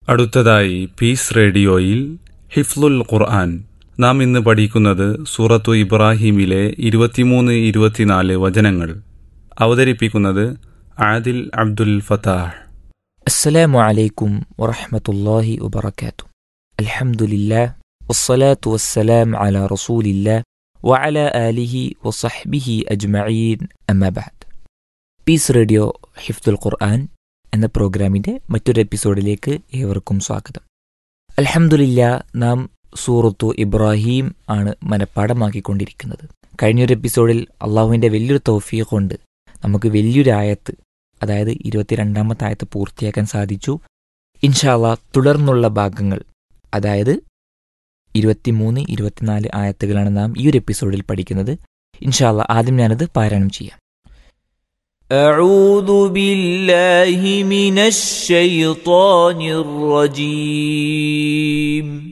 അടുത്തതായി പീസ് റേഡിയോയിൽ ഹിഫ്ലുൽ ഖുർആൻ നാം ഇന്ന് പഠിക്കുന്നത് സൂറത്തു ഇബ്രാഹിമിലെ ഇരുപത്തിമൂന്ന് ഇരുപത്തിനാല് വചനങ്ങൾ അവതരിപ്പിക്കുന്നത് ആദിൽ അബ്ദുൽ ഫത്താഹ് السلام عليكم ورحمة الله وبركاته الحمد لله والصلاة والسلام على رسول الله وعلى آله وصحبه أجمعين أما بعد പീസ് റേഡിയോ ഹിഫ്ദുൽ ഖുർആൻ എന്ന പ്രോഗ്രാമിന്റെ മറ്റൊരു എപ്പിസോഡിലേക്ക് ഏവർക്കും സ്വാഗതം അൽഹംദുലില്ല നാം സൂറത്തു ഇബ്രാഹിം ആണ് മനഃപ്പാടമാക്കിക്കൊണ്ടിരിക്കുന്നത് കഴിഞ്ഞൊരു എപ്പിസോഡിൽ അള്ളാഹുവിന്റെ വലിയൊരു തൗഫീഖ് കൊണ്ട് നമുക്ക് വലിയൊരു ആയത്ത് അതായത് ഇരുപത്തിരണ്ടാമത്തെ ആയത്ത് പൂർത്തിയാക്കാൻ സാധിച്ചു ഇൻഷാല്ല തുടർന്നുള്ള ഭാഗങ്ങൾ അതായത് ഇരുപത്തിമൂന്ന് ഇരുപത്തിനാല് ആയത്തുകളാണ് നാം ഈ ഒരു എപ്പിസോഡിൽ പഠിക്കുന്നത് ഇൻഷാല്ല ആദ്യം ഞാനത് പാരായണം ചെയ്യാം أعوذ بالله من الشيطان الرجيم